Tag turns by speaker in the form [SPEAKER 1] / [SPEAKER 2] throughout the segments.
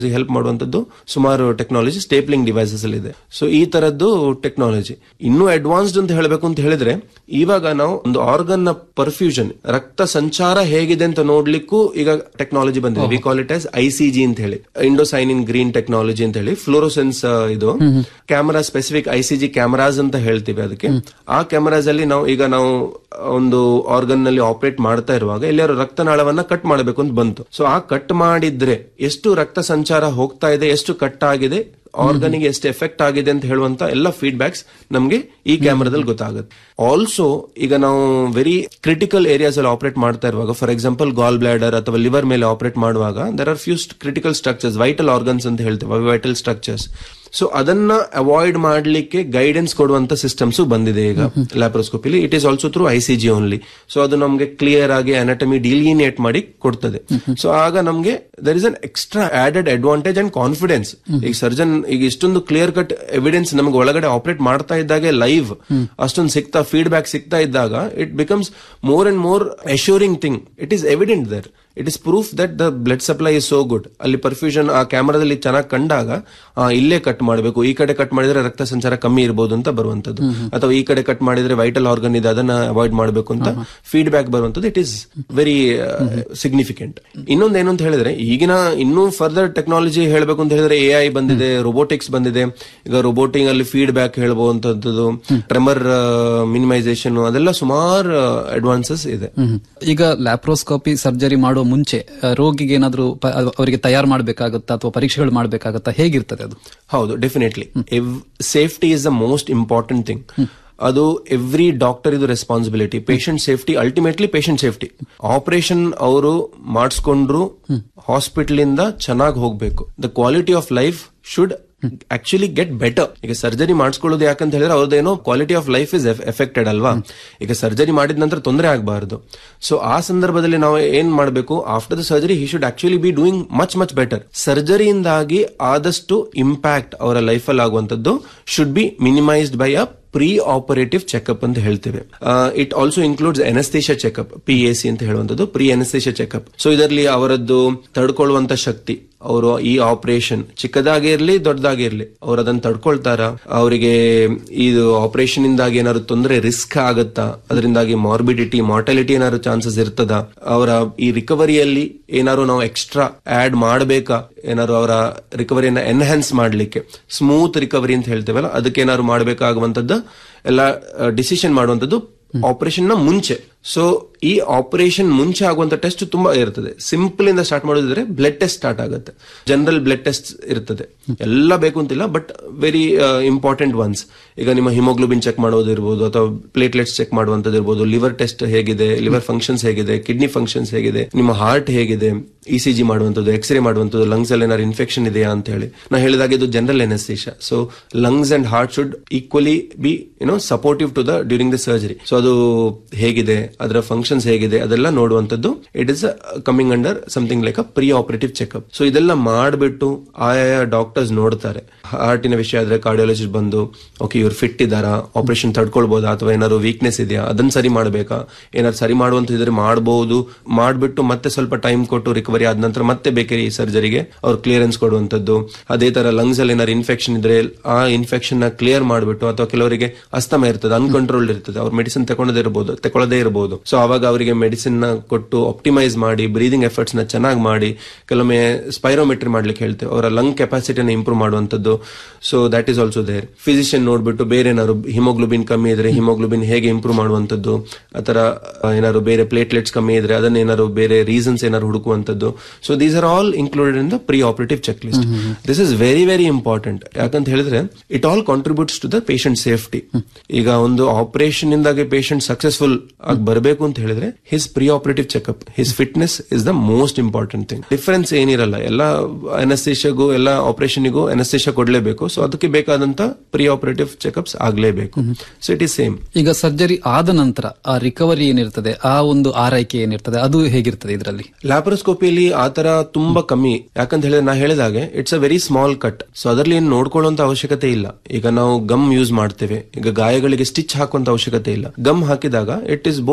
[SPEAKER 1] Help ಮಾಡುವಂತದ್ದು ಸುಮಾರು technology stapling devices ಅಲ್ಲಿ ಇದೆ ಸೊ ಈ ತರದ್ದು ಟೆಕ್ನಾಲಜಿ ಇನ್ನೂ ಅಡ್ವಾನ್ಸ್ಡ್ ಅಂತ ಹೇಳಬೇಕು ಅಂತ ಹೇಳಿದ್ರೆ ಇವಾಗ ನಾವು ಒಂದು ಆರ್ಗನ್ ನ ಪರ್ಫ್ಯೂಷನ್ ರಕ್ತ ಸಂಚಾರ ಹೇಗಿದೆ ಅಂತ ನೋಡ್ಲಿಕ್ಕೂ ಈಗ ಟೆಕ್ನಾಲಜಿ ಬಂದಿದೆ we call it as I C G ಅಂತ ಹೇಳಿ ಇಂಡೋಸೈನಿನ್ ಗ್ರೀನ್ ಟೆಕ್ನಾಲಜಿ ಅಂತ ಹೇಳಿ ಫ್ಲೋರೋಸೆನ್ಸ್ ಇದು camera specific I C G cameras ಅಂತ ಹೇಳ್ತೀವಿ ಅದಕ್ಕೆ ಆ ಕ್ಯಾಮರಾಸ್ ಅಲ್ಲಿ ನಾವು ಈಗ ನಾವು ಒಂದು ಆರ್ಗನ್ ನಲ್ಲಿ ಆಪರೇಟ್ ಮಾಡ್ತಾ ಇರುವಾಗ ಎಲ್ಲಾರು ರಕ್ತನಾಳವನ್ನ ಕಟ್ ಮಾಡಬೇಕು ಅಂತ ಬಂತು ಸೊ ಆ ಕಟ್ ಮಾಡಿದ್ರೆ ಎಷ್ಟು ರಕ್ತ ಸಂಚಾರ ಹೋಗ್ತಾ ಇದೆ ಎಷ್ಟು ಕಟ್ ಆಗಿದೆ ಆರ್ಗನಿಗೆ ಎಷ್ಟು ಎಫೆಕ್ಟ್ ಆಗಿದೆ ಅಂತ ಹೇಳುವಂತ ಎಲ್ಲ ಫೀಡ್ಬ್ಯಾಕ್ಸ್ ನಮಗೆ ಈ ಕ್ಯಾಮರಾದಲ್ಲಿ ಗೊತ್ತಾಗುತ್ತೆ ಆಲ್ಸೋ ಈಗ ನಾವು ವೆರಿ ಕ್ರಿಟಿಕಲ್ ಏರಿಯಾಸ್ ಅಲ್ಲಿ ಆಪರೇಟ್ ಮಾಡ್ತಾ ಇರುವಾಗ ಫಾರ್ ಎಕ್ಸಾಂಪಲ್ ಗಾಲ್ ಬ್ಲಾಡರ್ ಅಥವಾ ಲಿವರ್ ಮೇಲೆ ಆಪರೇಟ್ ಮಾಡುವಾಗ there are few critical structures vital organs ಅಂತ ಹೇಳ್ತೇವೆ ವೈಟಲ್ ಸ್ಟ್ರಕ್ಚರ್ಸ್ ಸೊ ಅದನ್ನ ಅವಾಯ್ಡ್ ಮಾಡ್ಲಿಕ್ಕೆ ಗೈಡೆನ್ಸ್ ಕೊಡುವಂತ ಸಿಸ್ಟಮ್ಸ್ ಬಂದಿದೆ ಈಗ laparoscopically it is also through I C G only so ಅದು ನಮಗೆ ಕ್ಲಿಯರ್ ಆಗಿ ಅನಾಟಮಿ ಡಿಲಿನಿಯೇಟ್ ಮಾಡಿ ಕೊಡ್ತದೆ ಸೊ ಆಗ ನಮಗೆ there is an extra added advantage and confidence ಈಗ ಸರ್ಜನ್ ಈಗ ಇಷ್ಟೊಂದು ಕ್ಲಿಯರ್ ಕಟ್ ಎವಿಡೆನ್ಸ್ ನಮಗೆ ಒಳಗಡೆ ಆಪರೇಟ್ ಮಾಡ್ತಾ ಇದ್ದಾಗೆ ಲೈವ್ ಅಷ್ಟೊಂದು ಸಿಗ್ತಾ ಫೀಡ್ಬ್ಯಾಕ್ ಸಿಗ್ತಾ ಇದ್ದಾಗ it becomes more and more assuring thing it is evident there it is proof that the blood supply is so good ಅಲ್ಲಿ ಪರ್ಫ್ಯೂಷನ್ ಆ ಕ್ಯಾಮರಾದಲ್ಲಿ ಚೆನ್ನಾಗಿ ಕಂಡಾಗ ಆ, ಇಲ್ಲೇ ಕಟ್ ಮಾಡಬೇಕು ಈ ಕಡೆ ಕಟ್ ಮಾಡಿದ್ರೆ ರಕ್ತ ಸಂಚಾರ ಕಮ್ಮಿ ಇರಬಹುದು ಅಂತ ಬರುವಂತದ್ದು ಅಥವಾ ಈ ಕಡೆ ಕಟ್ ಮಾಡಿದ್ರೆ ವೈಟಲ್ ಆರ್ಗನ್ ಇದೆ ಅದನ್ನ ಅವಾಯ್ಡ್ ಮಾಡಬೇಕು ಅಂತ ಫೀಡ್ಬ್ಯಾಕ್ ಬರುವಂತದ್ದು ಇಟ್ ಈಸ್ ವೆರಿ ಸಿಗ್ನಿಫಿಕೆಂಟ್ ಇನ್ನೊಂದು ಏನು ಅಂತ ಹೇಳಿದ್ರೆ ಈಗಿನ ಇನ್ನೂ ಫರ್ದರ್ ಟೆಕ್ನಾಲಜಿ ಹೇಳಬೇಕು ಅಂತ ಹೇಳಿದ್ರೆ ಎ ಐ ಬಂದಿದೆ ರೋಬೋಟಿಕ್ಸ್ ಬಂದಿದೆ ಈಗ ರೋಬೋಟಿಂಗ್ ಅಲ್ಲಿ ಫೀಡ್ಬ್ಯಾಕ್ ಹೇಳ್ಬಹುವಂತದ್ದು ಟ್ರೆಮರ್ ಮಿನಿಮೈಸೇಷನ್ ಅದೆಲ್ಲ ಸುಮಾರು ಅಡ್ವಾನ್ಸಸ್ ಇದೆ
[SPEAKER 2] ಹ್ಮ್. ಈಗ ಲ್ಯಾಪ್ರೋಸ್ಕೋಪಿ ಸರ್ಜರಿ ಮಾಡುವ ಮುಂಚೆ ಆ, ರೋಗಿಗೆ ಏನಾದ್ರೂ ಪ- ಅವರಿಗೆ ತಯಾರು ಮಾಡಬೇಕಾಗುತ್ತಾ ಅಥವಾ ಪರೀಕ್ಷೆಗಳು ಮಾಡಬೇಕಾಗುತ್ತಾ ಹೇಗಿರ್ತದೆ ಅದು
[SPEAKER 1] ಹೌದು definitely safety is the most important thing ಅದು ಎವ್ರಿ ಡಾಕ್ಟರ್ ಇದು responsibility patient safety ultimately patient safety operation ಅವರು ಮಾಡಿಸ್ಕೊಂಡ್ರು ಹಾಸ್ಪಿಟಲ್ ಇಂದ ಚೆನ್ನಾಗಿ ಹೋಗ್ಬೇಕು the quality of life should actually get better ಈಗ ಸರ್ಜರಿ ಮಾಡಿಸ್ಕೊಳ್ಳೋದು ಯಾಕಂತ ಹೇಳಿದ್ರೆ ಅವ್ರದ್ದೇನೋ quality of life is affected ಅಲ್ವಾ ಈಗ ಸರ್ಜರಿ ಮಾಡಿದ ನಂತರ ತೊಂದರೆ ಆಗಬಾರದು ಸೊ ಆ ಸಂದರ್ಭದಲ್ಲಿ ನಾವು ಏನ್ ಮಾಡಬೇಕು after the surgery he should actually be doing much much better ಸರ್ಜರಿಯಿಂದಾಗಿ ಆದಷ್ಟು ಇಂಪ್ಯಾಕ್ಟ್ ಅವರ ಲೈಫಲ್ಲಿ ಆಗುವಂತದ್ದು should be minimised by a pre operative checkup ಅಂತ ಹೇಳ್ತೇವೆ it also includes anaesthesia checkup P A C ಅಂತ ಹೇಳುವಂತದ್ದು ಪ್ರೀ ಎನಸ್ತೇಷಿಯಾ ಚೆಕಪ್ ಸೊ ಇದರಲ್ಲಿ ಅವರದ್ದು ತಡ್ಕೊಳ್ಳುವಂತ ಶಕ್ತಿ ಅವರು ಈ ಆಪರೇಷನ್ ಚಿಕ್ಕದಾಗಿರ್ಲಿ ದೊಡ್ಡದಾಗಿರ್ಲಿ ಅವ್ರು ಅದನ್ನ ತಡ್ಕೊಳ್ತಾರ ಅವರಿಗೆ ಇದು ಆಪರೇಷನ್ ಇಂದಾಗಿ ಏನಾದ್ರು ತೊಂದರೆ ರಿಸ್ಕ್ ಆಗತ್ತಾ ಅದರಿಂದಾಗಿ ಮಾರ್ಬಿಡಿಟಿ ಮಾರ್ಟಾಲಿಟಿ ಏನಾದ್ರು ಚಾನ್ಸಸ್ ಇರ್ತದ ಅವರ ಈ ರಿಕವರಿಯಲ್ಲಿ ಏನಾದ್ರು ನಾವು ಎಕ್ಸ್ಟ್ರಾ ಆಡ್ ಮಾಡಬೇಕಾ ಏನಾದ್ರು ಅವರ ರಿಕವರಿಯನ್ನ ಎನ್ಹಾನ್ಸ್ ಮಾಡ್ಲಿಕ್ಕೆ ಸ್ಮೂತ್ ರಿಕವರಿ ಅಂತ ಹೇಳ್ತೇವಲ್ಲ ಅದಕ್ಕೆ ಏನಾದ್ರು ಮಾಡಬೇಕಾಗುವಂತದ್ದು ಎಲ್ಲ ಡಿಸಿಷನ್ ಮಾಡುವಂತದ್ದು ಆಪರೇಷನ್ ನ ಮುಂಚೆ ಸೊ ಈ ಆಪರೇಷನ್ ಮುಂಚೆ ಆಗುವಂತ ಟೆಸ್ಟ್ ತುಂಬಾ ಇರ್ತದೆ ಸಿಂಪಲ್ ಇಂದ ಸ್ಟಾರ್ಟ್ ಮಾಡೋದಿದ್ರೆ ಬ್ಲಡ್ ಟೆಸ್ಟ್ ಸ್ಟಾರ್ಟ್ ಆಗುತ್ತೆ ಜನರಲ್ ಬ್ಲಡ್ ಟೆಸ್ಟ್ ಇರ್ತದೆ ಎಲ್ಲ ಬೇಕು ಅಂತಿಲ್ಲ ಬಟ್ ವೆರಿ ಇಂಪಾರ್ಟೆಂಟ್ ಒನ್ಸ್ ಈಗ ನಿಮ್ಮ ಹಿಮೋಗ್ಲೋಬಿನ್ ಚೆಕ್ ಮಾಡೋದಿರ್ಬೋದು ಅಥವಾ ಪ್ಲೇಟ್ಲೆಟ್ಸ್ ಚೆಕ್ ಮಾಡುವಂತದ್ದು ಇರ್ಬೋದು ಲಿವರ್ ಟೆಸ್ಟ್ ಹೇಗಿದೆ ಲಿವರ್ ಫಂಕ್ಷನ್ಸ್ ಹೇಗಿದೆ ಕಿಡ್ನಿ ಫಂಕ್ಷನ್ಸ್ ಹೇಗಿದೆ ನಿಮ್ಮ ಹಾರ್ಟ್ ಹೇಗಿದೆ ಇ ಸಿ ಜಿ ಮಾಡುವಂಥದ್ದು ಎಕ್ಸ್ರೇ ಮಾಡುವಂಥದ್ದು ಲಂಗ್ಸ್ ಅಲ್ಲಿ ಏನಾದ್ರು ಇನ್ಫೆಕ್ಷನ್ ಇದೆಯಾ ಅಂತ ಹೇಳಿ ನಾ ಹೇಳಿದಾಗ ಇದು general anaesthesia so lungs and heart should equally be you know supportive to the during the surgery so ಅದು ಹೇಗಿದೆ ಅದರ ಫಂಕ್ಷನ್ಸ್ ಹೇಗಿದೆ ಅದೆಲ್ಲ ನೋಡುವಂಥದ್ದು it is coming under something like a pre operative checkup so ಇದೆಲ್ಲ ಮಾಡಿಬಿಟ್ಟು ಆಯಾ ಡಾಕ್ಟರ್ಸ್ ನೋಡ್ತಾರೆ ಹಾರ್ಟಿನ ವಿಷಯ ಆದ್ರೆ ಕಾರ್ಡಿಯಾಲಜಿಸ್ಟ್ ಬಂದು ಓಕೆ ಇವ್ರು ಫಿಟ್ ಇದ್ದಾರಾ ಆಪರೇಷನ್ ತಡ್ಕೊಳ್ಬೋದಾ ಅಥವಾ ಏನಾದ್ರು ವೀಕ್ನೆಸ್ ಇದೆಯಾ ಅದನ್ನ ಸರಿ ಮಾಡಬೇಕಾ ಏನಾದ್ರು ಸರಿ ಮಾಡುವಂತ ಇದ್ರೆ ಮಾಡಬಹುದು ಮಾಡ್ಬಿಟ್ಟು ಮತ್ತೆ ಸ್ವಲ್ಪ ಟೈಮ್ ಕೊಟ್ಟು ರಿಕವರಿ ಆದ ನಂತರ ಮತ್ತೆ ಬೇಕರಿ ಸರ್ಜರಿಗೆ ಅವ್ರು ಕ್ಲಿಯರೆನ್ಸ್ ಕೊಡುವಂತದ್ದು ಅದೇ ತರ ಲಂಗ್ಸ್ ಅಲ್ಲಿ ಏನಾದ್ರು ಇನ್ಫೆಕ್ಷನ್ ಇದ್ರೆ ಆ ಇನ್ಫೆಕ್ಷನ್ ನ ಕ್ಲಿಯರ್ ಮಾಡ್ಬಿಟ್ಟು ಅಥವಾ ಕೆಲವರಿಗೆ ಅಸ್ತಮ ಇರ್ತದೆ ಅನ್ಕಂಟ್ರೋಲ್ಡ್ ಇರ್ತದೆ ಅವ್ರು ಮೆಡಿಸಿನ್ ತಗೊಳ್ಳದೇ ಇರಬಹುದು ತಗೊಳ್ಳದೇ ಇರಬಹುದು ಸೊ ಅವಾಗ ಅವರಿಗೆ ಮೆಡಿಸಿನ್ ನ ಕೊಟ್ಟು ಆಪ್ಟಿಮೈಸ್ ಮಾಡಿ ಬ್ರೀದಿಂಗ್ ಎಫರ್ಟ್ಸ್ ನ ಚೆನ್ನಾಗಿ ಮಾಡಿ ಕೆಲವೊಮ್ಮೆ ಸ್ಪೈರೋಮೆಟ್ರಿ ಮಾಡ್ಲಿಕ್ಕೆ ಹೇಳ್ತೇವೆ ಅವರ ಲಂಗ್ ಕೆಪಾಸಿಟಿನ ಇಂಪ್ರೂವ್ ಮಾಡುವಂತದ್ದು so that is also there physician ನೋಡ್ಬಿಟ್ಟು ಬೇರೆ ಏನಾದ್ರು ಹಿಮೋಗ್ಲೋಬಿನ್ ಕಮ್ಮಿ ಇದ್ರೆ ಹಿಮೋಗ್ಲೋಬಿನ್ ಹೇಗೆ ಇಂಪ್ರೂವ್ ಮಾಡುವಂತದ್ದು ಆತರ ಏನಾದ್ರು ಬೇರೆ ಪ್ಲೇಟ್ಲೆಟ್ಸ್ ಕಮ್ಮಿ ಇದ್ರೆ ಅದನ್ನ ಏನಾದ್ರು ಬೇರೆ ರೀಸನ್ಸ್ ಏನಾದ್ರು ಹುಡುಕುವಂತದ್ದು so these are all included in the pre operative check list this is very very important ಯಾಕಂತ ಹೇಳಿದ್ರೆ it all contributes to the patient safety ಈಗ ಒಂದು ಆಪರೇಷನ್ ಇಂದಾಗಿ ಪೇಷಂಟ್ ಸಕ್ಸಸ್ಫುಲ್ ಆಗಿ ಬರಬೇಕು ಅಂತ ಹೇಳಿದ್ರೆ his pre operative checkup his fitness is the most important thing difference ಏನಿರಲ್ಲ ಎಲ್ಲ ಅನಸ್ತೇಷಿಯಾಗೂ ಎಲ್ಲ ಆಪರೇಷನ್ಗೂ ಅನಸ್ತೇಷಿಯಾ ಕೊಡ್ಲೇಬೇಕು ಸೊ ಅದಕ್ಕೆ ಬೇಕಾದಂತ ಪ್ರೀ ಆಪರೇಟಿವ್ ಚೆಕ್ಅಪ್ಸ್ ಆಗ್ಲೇಬೇಕು ಸೊ ಇಟ್ ಇಸ್ ಸೇಮ್
[SPEAKER 2] ಈಗ ಸರ್ಜರಿ ಆದ ನಂತರ ಆ ರಿಕವರಿ ಏನಿರ್ತದೆ ಆ ಒಂದು ಆರೈಕೆ ಏನಿರ್ತದೆ ಅದು ಹೇಗಿರ್ತದೆ ಇದರಲ್ಲಿ
[SPEAKER 1] ಲ್ಯಾಪ್ರೋಸ್ಕೋಪಿಯಲ್ಲಿ ಆ ತರ ತುಂಬಾ ಕಮ್ಮಿ ಯಾಕಂತ ಹೇಳಿದ್ರೆ ನಾ ಹೇಳಿದಾಗೆ it's a very small cut so ಅದರಲ್ಲಿ ಏನು ನೋಡ್ಕೊಳ್ಳುವಂತ ಅವಶ್ಯಕತೆ ಇಲ್ಲ ಈಗ ನಾವು ಗಮ್ ಯೂಸ್ ಮಾಡ್ತೇವೆ ಈಗ ಗಾಯಗಳಿಗೆ ಸ್ಟಿಚ್ ಹಾಕುವಂತ ಅವಶ್ಯಕತೆ ಇಲ್ಲ ಗಮ್ ಹಾಕಿದಾಗ it is both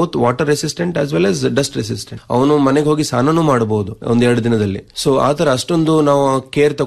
[SPEAKER 1] both water resistant as well as dust resistant ಅವನು ಮನೆಗೆ ಹೋಗಿ ಸ್ನಾನನೂ ಮಾಡಬಹುದು ಒಂದ್ ಎರಡು ದಿನದಲ್ಲಿ ಸೊ ಆತರ ಅಷ್ಟೊಂದು ನಾವು ಕೇರ್